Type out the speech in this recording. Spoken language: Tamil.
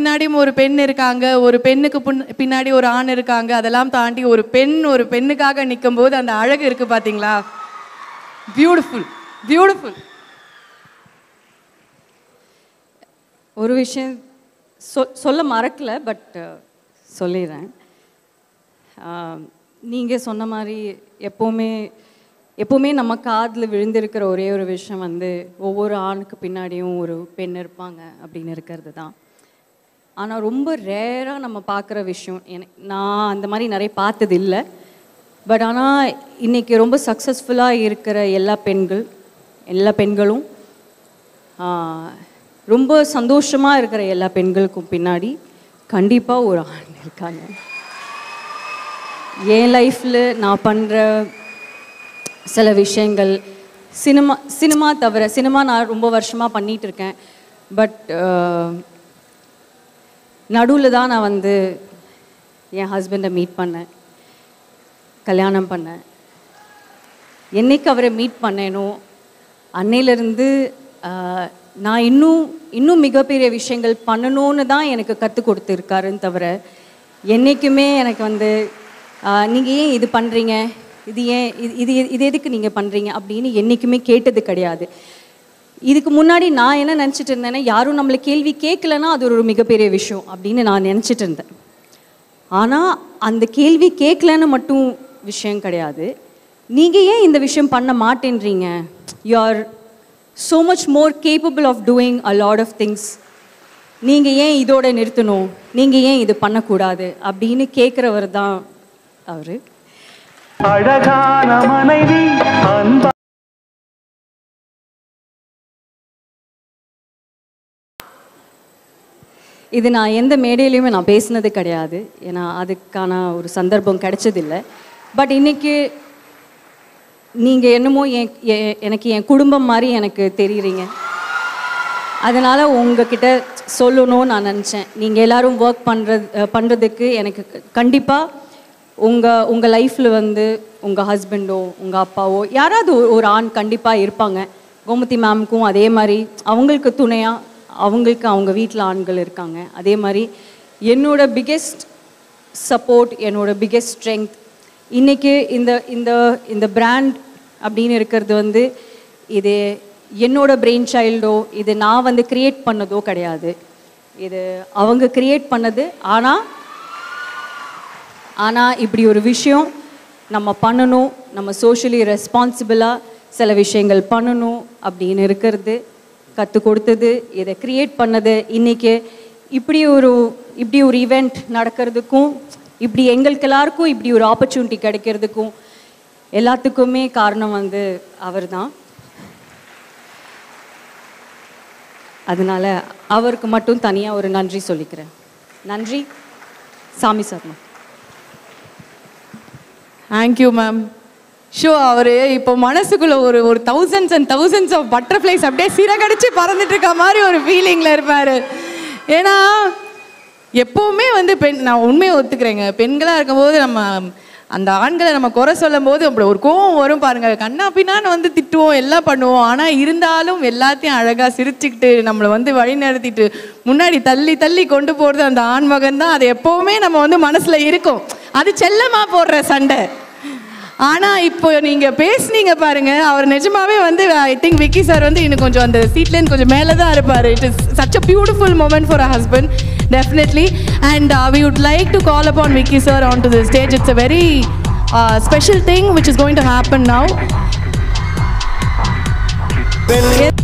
பின்னாடியும் ஒரு பெண் இருக்காங்க ஒரு பெண்ணுக்கு புன்- பின்னாடி ஒரு ஆண் இருக்காங்க அதெல்லாம் தாண்டி ஒரு பெண் ஒரு பெண்ணுக்காக நிற்கும் போது அந்த அழகு இருக்கு பாத்தீங்களா பியூட்டிஃபுல் பியூட்டிஃபுல் ஒரு விஷயம் சொ சொல்ல மறக்கல பட் சொல்லிடுறேன் நீங்கள் சொன்ன மாதிரி எப்போவுமே எப்போவுமே நம்ம காதில் விழுந்திருக்கிற ஒரே ஒரு விஷயம் வந்து ஒவ்வொரு ஆணுக்கு பின்னாடியும் ஒரு பெண் இருப்பாங்க அப்படின்னு இருக்கிறது தான் ஆனால் ரொம்ப ரேராக நம்ம பார்க்குற விஷயம் எனக்கு நான் அந்த மாதிரி நிறைய பார்த்தது இல்லை பட் ஆனால் இன்றைக்கி ரொம்ப சக்ஸஸ்ஃபுல்லாக இருக்கிற எல்லா பெண்கள் எல்லா பெண்களும் ஆஹ், ரொம்ப சந்தோஷமாக இருக்கிற எல்லா பெண்களுக்கும் பின்னாடி கண்டிப்பாக ஒரு ஆண் இருக்காங்க என் லைஃப்பில் நான் பண்ணுற சில விஷயங்கள் சினிமா சினிமா தவிர சினிமா நான் ரொம்ப வருஷமாக பண்ணிகிட்டு இருக்கேன் பட் நடுவில் தான் நான் வந்து என் ஹஸ்பண்டை மீட் பண்ணேன் கல்யாணம் பண்ணேன் என்னைக்கு அவரை மீட் பண்ணேனோ அன்னையிலேருந்து நான் இன்னும் இன்னும் மிகப்பெரிய விஷயங்கள் பண்ணணும்னு தான் எனக்கு கற்றுக் கொடுத்துருக்காருன்னு தவிர என்றைக்குமே எனக்கு வந்து நீங்கள் ஏன் இது பண்ணுறீங்க இது ஏன் இது இது இது எதுக்கு நீங்கள் பண்ணுறீங்க அப்படின்னு என்றைக்குமே கேட்டது கிடையாது இதுக்கு முன்னாடி நான் என்ன நினச்சிட்டு இருந்தேன்னா யாரும் நம்மளை கேள்வி கேட்கலன்னா அது ஒரு மிகப்பெரிய விஷயம் அப்படின்னு நான் நினச்சிட்டு இருந்தேன் ஆனால் அந்த கேள்வி கேட்கலன்னு மட்டும் விஷயம் கிடையாது நீங்கள் ஏன் இந்த விஷயம் பண்ண மாட்டேன்றீங்க you are so much more capable of doing a lot of things நீங்கள் ஏன் இதோட நிறுத்தணும் நீங்கள் ஏன் இது பண்ணக்கூடாது அப்படின்னு கேட்குறவர் தான் அவர் அழகான மனைவி அன்பா இது நான் எந்த மேடையிலையுமே நான் பேசினது கிடையாது ஏன்னா அதுக்கான ஒரு சந்தர்ப்பம் கிடைச்சதில்லை பட் இன்னைக்கு நீங்கள் என்னமோ என் எ- எனக்கு என் குடும்பம் மாதிரி எனக்கு தெரியுறீங்க அதனால் உங்ககிட்ட சொல்லணும்னு நான் நினச்சேன் நீங்கள் எல்லாரும் ஒர்க் பண்ணுறது பண்ணுறதுக்கு எனக்கு கண்டிப்பாக உங்கள் உங்கள் லைஃப்பில் வந்து உங்கள் ஹஸ்பண்டோ உங்கள் அப்பாவோ யாராவது ஒரு- ஒரு ஆண் கண்டிப்பாக இருப்பாங்க கோமதி மேம்க்கும் அதே மாதிரி அவங்களுக்கு துணையாக அவங்களுக்கு அவங்க வீட்டில் ஆண்கள் இருக்காங்க அதே மாதிரி என்னோட பிக்கெஸ்ட் சப்போர்ட் என்னோட பிக்கெஸ்ட் ஸ்ட்ரென்த் இன்றைக்கி இந்த இந்த இந்த பிராண்ட் அப்படின்னு இருக்கிறது வந்து இது என்னோட பிரெயின் சைல்டோ இது நான் வந்து கிரியேட் பண்ணதோ கிடையாது இது அவங்க கிரியேட் பண்ணது ஆனால் ஆனால் இப்படி ஒரு விஷயம் நம்ம பண்ணணும் நம்ம சோஷியலி ரெஸ்பான்சிபிளாக சில விஷயங்கள் பண்ணணும் அப்படின்னு இருக்கிறது கற்றுக் கொடுத்தது இதை கிரியேட் பண்ணது இன்றைக்கி இப்படி ஒரு இப்படி ஒரு ஈவெண்ட் நடக்கிறதுக்கும் இப்படி எங்களுக்கு எல்லாருக்கும் இப்படி ஒரு ஆப்பர்ச்சுனிட்டி கிடைக்கிறதுக்கும் எல்லாத்துக்குமே காரணம் வந்து அவர்தான் அதனால அவருக்கு மட்டும் தனியாக ஒரு நன்றி சொல்லிக்கிறேன் நன்றி Sami Sharma thank you ma'am so அவர் இப்போ மனசுக்குள்ள ஒரு ஒரு thousands and thousands of butterflies அப்படியே சிறகடிச்சு பறந்துட்டு இருக்க மாதிரி ஒரு ஃபீலிங்கில் இருப்பார் ஏன்னா எப்போவுமே வந்து பெண் நான் உண்மையை ஒத்துக்கிறேங்க பெண்களாக இருக்கும்போது நம்ம அந்த ஆண்களை நம்ம குறை சொல்லும் போது அப்படி ஒரு கோவம் வரும் பாருங்க கண்ணா பின்னான்னு வந்து திட்டுவோம் எல்லாம் பண்ணுவோம் ஆனால் இருந்தாலும் எல்லாத்தையும் அழகாக சிரிச்சுக்கிட்டு நம்மளை வந்து வழி நடத்திட்டு முன்னாடி தள்ளி தள்ளி கொண்டு போகிறது அந்த ஆண்மகன் தான் அது எப்போவுமே நம்ம வந்து மனசில் இருக்கும் அது செல்லமாக போடுற சண்டை ஆனா இப்போ நீங்க பேசுனீங்க பாருங்க அவர் நிஜமாவே வந்து ஐ திங்க் விக்கி சார் வந்து இன்னும் கொஞ்சம் அந்த சீட்ல கொஞ்சம் மேலே தான் இருப்பாரு it is such a beautiful moment for a husband definitely and we would like to call upon Vicky sir on to the stage it's a very special thing which is going to happen now